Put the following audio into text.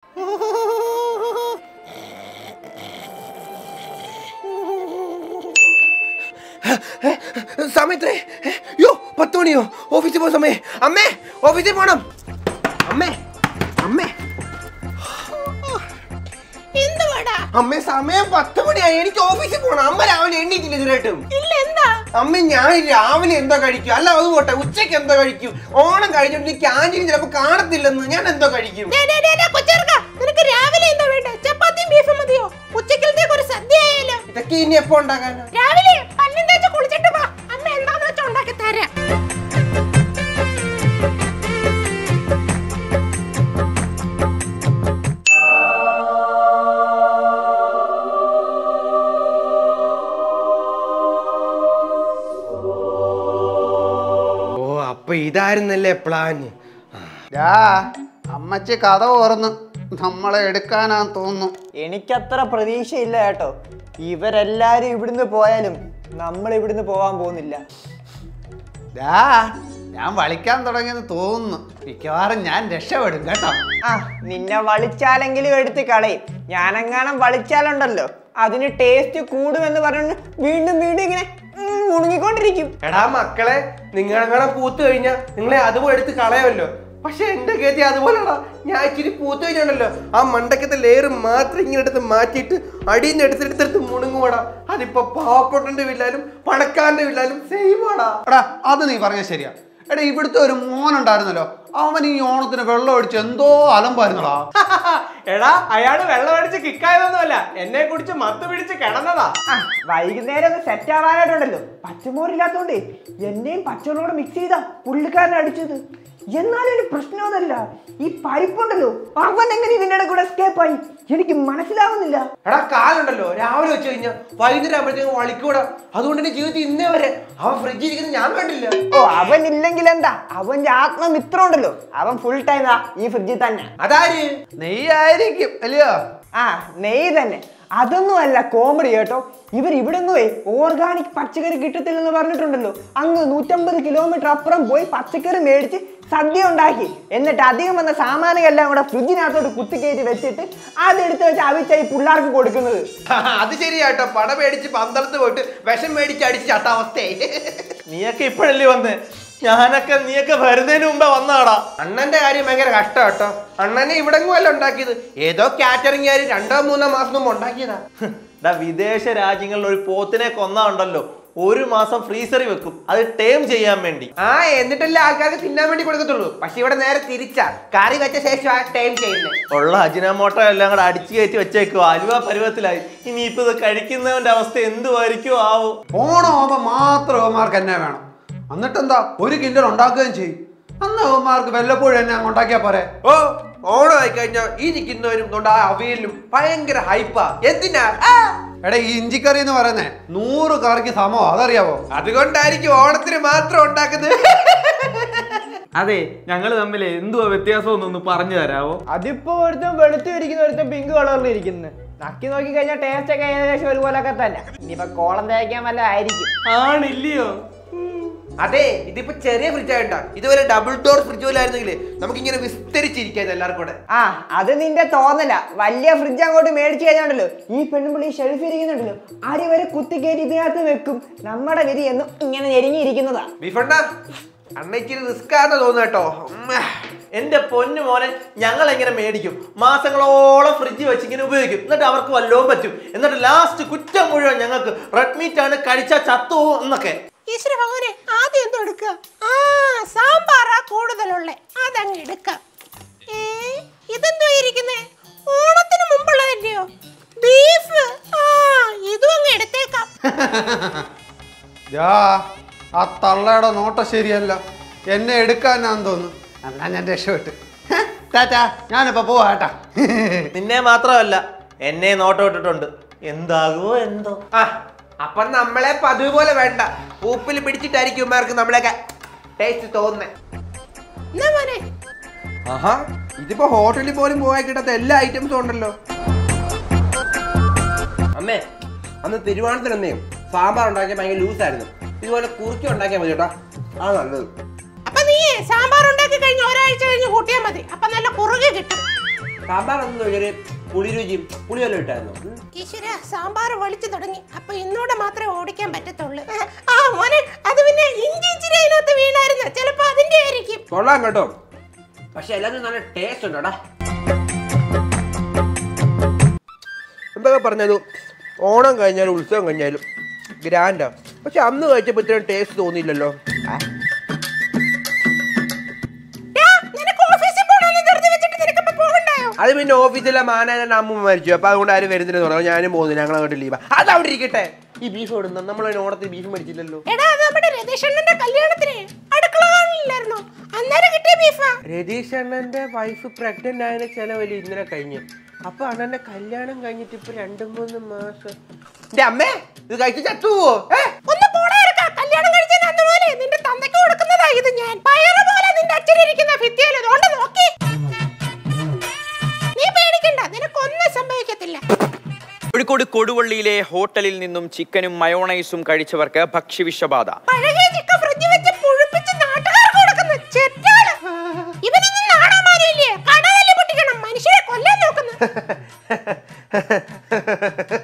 സമയത്രേ യോ പത്ത് മണിയോ ഓഫീസിൽ പോകുന്ന സമയം അമ്മേ ഓഫീസിൽ പോണം അമ്മേ അമ്മേ എന്തുവാടാ അമ്മേ സമയം പത്ത് മണിയായി എനിക്ക് ഓഫീസിൽ പോണം അമ്മ രാവിലെ എണ്ണീറ്റില്ല ഇതുവരെയായിട്ടും ഇല്ല എന്താ അമ്മ ഞാൻ രാവിലെ എന്തോ കഴിക്കും അല്ല അത് പോട്ടെ ഉച്ചയ്ക്ക് എന്തോ കഴിക്കും ഓണം കഴിഞ്ഞിട്ട് ക്യാൻറ്റീൻ ചിലപ്പോ കാണത്തില്ലെന്ന് ഞാൻ എന്തോ കഴിക്കും ഡേ, ഡേ, ഡേ, ഡേ, കൊച്ചെറുക്കാ, നിനക്ക് രാവിലെ എന്താ വേണ്ടേ ചപ്പാത്തിയും ബീഫും മതിയോ ഉച്ചക്കലത്തേക്ക് ഒരു സദ്യ ആയാലോ ഇതൊക്കെ ഇനി എപ്പോ ഉണ്ടാക്കാനാ രാവിലെ പല്ലും തേച്ച് കുളിച്ചിട്ട് വാ അമ്മ എന്താന്ന് വെച്ചാ ഉണ്ടാക്കി തരാം ഓ അപ്പൊ ഇതായിരുന്നല്ലേ പ്ലാൻ യാ അമ്മച്ചി കഥ ഓർന്ന് നമ്മളെ എടുക്കാനാന്ന് തോന്നുന്നു എനിക്കത്ര പ്രതീക്ഷയില്ല കേട്ടോ ഇവരെല്ലാരും ഇവിടുന്ന് പോയാലും നമ്മൾ ഇവിടുന്ന് പോവാൻ പോകുന്നില്ല യാ ഞാൻ വളിക്കാൻ തുടങ്ങിയെന്ന് തോന്നുന്നു മിക്കവാറും ഞാൻ രക്ഷപ്പെടും കേട്ടോ ആ നിന്നെ വളിച്ചാലെങ്കിലും എടുത്ത് കളയും ഞാനെങ്ങാനും വളിച്ചാലുണ്ടല്ലോ അതിന് ടേസ്റ്റ് കൂടുമെന്ന് പറഞ്ഞു വീണ്ടും വീണ്ടും ഇങ്ങനെ ഉം, മുണുങ്ങിക്കൊണ്ടിരിക്കും എടാ മക്കളെ നിങ്ങളെങ്ങനെ പൂത്ത് കഴിഞ്ഞാ നിങ്ങളെ അതുപോലെ എടുത്ത് കളയുമല്ലോ പക്ഷെ എന്റെ ഗതി അതുപോലെടാ ഞാൻ ഇച്ചിരി പൂത്ത് കഴിഞ്ഞുണ്ടല്ലോ ആ മണ്ടക്കത്തെ ലെയർ മാത്രം ഇങ്ങനെ എടുത്ത് മാറ്റിയിട്ട് അടിയിൽ നിന്ന് എടുത്തെടുത്തെടുത്ത് മുണുങ്ങുവാടാ അതിപ്പോ പാവപ്പെട്ടന്റെ വില്ലാലും പണക്കാരന്റെ വില്ലാലും സെയിം ആടാ എടാ അത് നീ പറഞ്ഞ ശരിയാ എടാ ഇവിടുത്തെ ഒരു മോൻ ഉണ്ടായിരുന്നല്ലോ അവൻ ഈ ഓണത്തിന് വെള്ളം ഒഴിച്ച് എന്തോ അലമ്പായിരുന്നടാ എടാ അയാള് വെള്ളം അടിച്ച് കിക്കായതൊന്നുമല്ല എന്നെ കുടിച്ച് മത്ത് പിടിച്ച് കിടന്നതാ ആ, വൈകുന്നേരം ഒന്ന് സെറ്റ് ആവാനായിട്ടുണ്ടല്ലോ പച്ചമോരില്ലാത്തോണ്ട് എന്നെയും പച്ചവെള്ളം മിക്സ് ചെയ്താ പുള്ളിക്കാരൻ അടിച്ചത് എന്നാലും ഒരു പ്രശ്നം അതല്ല ഈ പൈപ്പുണ്ടല്ലോ അവൻ എങ്ങനെ ഇതിന്റെ ഇടയിൽ കൂടെ escape ആയി എനിക്ക് മനസ്സിലാവുന്നില്ല എടാ കാലുണ്ടല്ലോ രാവിലെ വെച്ച് കഴിഞ്ഞാൽ വൈകുന്നേരം ആകുമ്പോഴത്തേക്കും വളിക്കൂടാ അതുകൊണ്ട് എന്റെ ജീവിതത്തിൽ ഇന്നേ വരെ അവൻ ഫ്രിഡ്ജിൽ ഇരിക്കുന്നത് ഞാൻ കണ്ടില്ല ഓ അവൻ ഇല്ലെങ്കിൽ എന്താ അവന്റെ ആത്മമിത്രം ഉണ്ടല്ലോ അവൻ ഫുൾ ടൈം ആ ഈ ഫ്രിഡ്ജിൽ തന്നെ അതാര് നെയ്യായിരിക്കും അല്ലയോ ആ നെയ്യ് തന്നെ അതൊന്നും അല്ല കോമഡി കേട്ടോ ഇവർ ഇവിടെ നിന്നേ ഓർഗാനിക് പച്ചക്കറി കിട്ടത്തില്ലെന്ന് പറഞ്ഞിട്ടുണ്ടല്ലോ അങ്ങ് നൂറ്റമ്പത് കിലോമീറ്റർ അപ്പുറം പോയി പച്ചക്കറി മേടിച്ച് സദ്യ ഉണ്ടാക്കി എന്നിട്ട് അധികം വന്ന സാമാനമെല്ലാം കൂടെ ഫ്രിഡ്ജിനകത്തോട്ട് കുത്തിക്കയറ്റി വെച്ചിട്ട് അതെടുത്ത് വെച്ച് അവിച്ച ഈ പിള്ളേർക്ക് കൊടുക്കുന്നത് അത് ശരിയാട്ടോ പട മേടിച്ച് പന്തളത്ത് പോയിട്ട് വിഷം മേടിച്ച് അടിച്ച് ചത്ത അവസ്ഥയായി നീയൊക്കെ ഇപ്പോഴല്ലേ വന്ന് ഞാനൊക്കെ നീയൊക്കെ വരുന്നതിന് മുമ്പേ വന്നതാടാ അണ്ണന്റെ കാര്യം ഭയങ്കര കഷ്ടം കേട്ടോ അണ്ണനെ ഇവിടെങ്ങും അല്ല ഉണ്ടാക്കിയത് ഏതോ കാറ്ററിംഗ് കാര് രണ്ടോ മൂന്നോ മാസം മുമ്പ് ഉണ്ടാക്കിയതാ ഡാ വിദേശ രാജ്യങ്ങളിൽ ഒരു പോത്തിനെ കൊന്നാ ഉണ്ടല്ലോ ഒരു മാസം ഫ്രീസറിൽ വെക്കും അത് ടേം ചെയ്യാൻ വേണ്ടി ആ എന്നിട്ടല്ലേ ആൾക്കാർക്ക് തിന്നാൻ വേണ്ടി കൊടുക്കത്തുള്ളൂ പക്ഷെ ഇവിടെ നേരെ തിരിച്ചാ കറി വെച്ച ശേഷം ആ ടൈം ചെയ്യുന്നത് ഉള്ള അജിനാമോട്ടോ എല്ലാം കൂടെ അടിച്ചു കയറ്റി വെച്ചേക്കും അലുവ പരുവത്തിലായി ഇനിയിപ്പോ ഇത് കഴിക്കുന്നവന്റെ അവസ്ഥ എന്തുമായിരിക്കും ആവും ഓണമാകുമ്പോ മാത്രം അവന്മാർക്ക് എന്നെ വേണം എന്നിട്ടെന്താ ഒരു കിൻഡൽ ഉണ്ടാക്കുകയും ചെയ്യും അന്ന് അവന്മാർക്ക് വല്ലപ്പോഴും എന്നെ അങ്ങ് ഉണ്ടാക്കിയാ പോരെ ഓ ഓണം ആയി കഴിഞ്ഞാൽ ഈ നിൽക്കുന്നവരും കൊണ്ട് ആ അവിയലും ഭയങ്കര ഹൈപ്പാ എന്തിനാ ആ, എടാ ഈ ഇഞ്ചിക്കറി എന്ന് പറയുന്നേ നൂറ് കറിക്ക് സമോ അതറിയാവോ അതുകൊണ്ടായിരിക്കും ഓണത്തിന് മാത്രം ഉണ്ടാക്കുന്നത് അതെ ഞങ്ങൾ തമ്മിൽ എന്തുവാ വ്യത്യാസം എന്നൊന്ന് പറഞ്ഞു തരാവോ അതിപ്പോ ഒരുത്തൻ വെളുത്തു ഇരിക്കുന്ന ഒരുത്തൻ പിങ്ക് കളറിൽ ഇരിക്കുന്നത് നക്കി നോക്കി കഴിഞ്ഞാൽ ടേസ്റ്റ് ഒക്കെ ഏകദേശം ഒരുപോലൊക്കെ തന്നെ ഇനിയിപ്പോ കോളം തേക്കാൻ വല്ല ആയിരിക്കും ആണില്ലയോ അതെ ഇതിപ്പോ ചെറിയ ഫ്രിഡ്ജ് ആയിട്ടാ ഇതുവരെ ഡബിൾ ഡോർ ഫ്രിഡ്ജ് പോലായിരുന്നെങ്കിൽ നമുക്ക് ഇങ്ങനെ വിസ്തരിച്ചിരിക്കാം എല്ലാവർക്കും കൂടെ ആ അത് നിന്റെ തോന്നല വലിയ ഫ്രിഡ്ജ് അങ്ങോട്ട് മേടിച്ചു കഴിഞ്ഞാണ്ടല്ലോ ഈ പെണ്ണുമ്പിള്ളി ഷെൽഫ് ഇരിക്കുന്നുണ്ടല്ലോ അടി വരെ കുത്തിക്കയറ്റി ഇതിനകത്ത് വെക്കും നമ്മുടെ വിധി എന്നും ഇങ്ങനെ ഞെരിഞ്ഞിരിക്കുന്നതാ ബിഫണ്ണ അണ്ണ ഇച്ചിരി റിസ്ക് ആണെന്ന് തോന്നുന്നു കേട്ടോ ഉമ്മ. എന്റെ പൊന്നു മോനെ ഞങ്ങൾ എങ്ങനെ മേടിക്കും മാസങ്ങളോളം ഫ്രിഡ്ജ് വെച്ച് ഇങ്ങനെ ഉപയോഗിക്കും എന്നിട്ട് അവർക്ക് വല്ലതും പറ്റും എന്നിട്ട് ലാസ്റ്റ് കുറ്റം മുഴുവൻ ഞങ്ങൾക്ക് റെഡ് മീറ്റ് ആണ് കഴിച്ചാൽ ചത്തു എന്നൊക്കെ ഈശ്വര ഭഗവാനെ ആദ്യം എന്തോ എടുക്കുക ആ സാമ്പാറാ കൂടുതലുള്ളേ അതങ്ങ് എടുക്കാം ഏ ഇതെന്തോ ഇരിക്കുന്നേ ഓണത്തിന് മുമ്പുള്ളതല്ലയോ ബീഫ് ആ ഇതും അങ്ങ് എടുത്തേക്കാം യാ ആ തള്ളയുടെ നോട്ടം ശരിയല്ല എന്നെ എടുക്കാനാന്ന് തോന്നുന്നു എന്നാ ഞാൻ രക്ഷപ്പെട്ട് ഹെ, ടാറ്റാ ഞാനിപ്പോ പോവാ കേട്ടാ നിന്നെ മാത്രമല്ല എന്നെ നോട്ടം ഇട്ടിട്ടുണ്ട് എന്താകുമോ എന്തോ ആ അപ്പൊ നമ്മളെ പതിവ് പോലെ വേണ്ട ഉപ്പിൽ പിടിച്ചിട്ടായിരിക്കും ഇവന്മാർക്ക് നമ്മളെയൊക്കെ ടേസ്റ്റ് തോന്നുന്നേ എന്നാ മോനെ ആഹാ ഇതിപ്പോ ഹോട്ടലിൽ പോലും പോയാൽ കിട്ടാത്ത എല്ലാ ഐറ്റംസും ഉണ്ടല്ലോ അമ്മേ അന്ന് തിരുവോണത്തിനന്നേ സാമ്പാർ ഉണ്ടാക്കിയ ഭയങ്കര ലൂസായിരുന്നു ഇതുപോലെ കുറുക്കി ഉണ്ടാക്കിയാൽ മതി കേട്ടോ ആ നല്ലത് അപ്പൊ നീ സാമ്പാർ ഉണ്ടാക്കി കഴിഞ്ഞ് ഒരാഴ്ച കഴിഞ്ഞ് കൂട്ടിയാൽ മതി അപ്പൊ നല്ല കുറുകെ കിട്ടും സാമ്പാറൊന്നും ഒരു പുളി രുചിയും പുളി വല്ലതും ഇട്ടായിരുന്നു ഉം. ഈശ്വര സാമ്പാർ വലിച്ചു തുടങ്ങി അപ്പൊ ഇന്നൂടെ മാത്രമേ ഓടിക്കാൻ പറ്റത്തുള്ളൂ ആ മോനെ അത് പിന്നെ ഇഞ്ചി ഇച്ചിരി അതിനകത്ത് വീണായിരുന്നു ചിലപ്പോ അതിന്റെ ആയിരിക്കും കൊള്ളാം കേട്ടോ പക്ഷെ എല്ലാത്തിനും നല്ല ടേസ്റ്റ് ഉണ്ടോടാ എന്തൊക്കെ പറഞ്ഞത് ഓണം കഴിഞ്ഞാലും ഉത്സവം കഴിഞ്ഞാലും ഗ്രാൻഡാ പക്ഷെ അന്ന് കഴിച്ചപ്പോൾ ഇത്രയും ടേസ്റ്റ് തോന്നിയില്ലല്ലോ ഡാ, നിനക്ക് ഓഫീസിൽ പോകണമെന്ന് ധൃതി വെച്ചിട്ട് നിനക്കിപ്പോ പോകണ്ടായോ അത് പിന്നെ ഓഫീസിലെ മാനേജറിന്റെ അമ്മ മരിച്ചു അപ്പൊ അതുകൊണ്ട് ആരും വരുന്നില്ലെന്ന് പറഞ്ഞു ഞാനും പോകുന്നു ഞങ്ങൾ അങ്ങോട്ട് ലീവാ അത് അവിടെ ഇരിക്കട്ടെ ഈ ബീഫ് ഇടുന്ന നമ്മൾ ഓണത്തിന് ബീഫ് മേടിച്ചില്ലല്ലോ എടാ അത് നമ്മുടെ രതീഷണ്ണന്റെ കല്യാണത്തിന് അടുക്കള കാണില്ലായിരുന്നോ അന്നേരം കിട്ടിയ ബീഫാ രതീഷ് അണ്ണന്റെ വൈഫ് പ്രഗ്നന്റ് ആയതിന്റെ ചെലവല്ലേ ഇന്നലെ കഴിഞ്ഞ് അപ്പൊ അണ്ണന്റെ കല്യാണം കഴിഞ്ഞിട്ട് ഇപ്പൊ രണ്ടു മൂന്ന് മാസം എന്റെ അമ്മേ ഇത് കഴിച്ച് ചത്തുവോ ഏ ഒന്ന് പോടാ ഇറക്കാ. കല്യാണം കഴിച്ചതിന് അന്ന് പോലെ നിന്റെ തന്തയ്ക്ക് കൊടുക്കുന്നതാ ഇത് ഞാൻ പയറ് പോലെ നിന്റെ അച്ഛനിരിക്കുന്ന ഭിത്തിയിൽ ഇതുകൊണ്ട് നോക്കി നീ പേടിക്കണ്ട നിനക്കൊന്നും സംഭവിക്കത്തില്ല കോഴിക്കോട് കൊടുവള്ളിയിലെ ഹോട്ടലിൽ നിന്നും ചിക്കനും മയോണൈസും കഴിച്ചവർക്ക് ഭക്ഷ്യവിഷബാധ പഴകിയ ചിക്കൻ ഫ്രിഡ്ജിൽ വെച്ച് പുഴുപ്പിച്ച് നാട്ടുകാർക്ക് കൊടുക്കുന്ന ചെറ്റാണ് ഇവനൊന്നും നാണാമാനില്ലേ കടകല്ല് പൊട്ടിക്കണം മനുഷ്യരെ കൊല്ലാൻ നോക്കുന്നു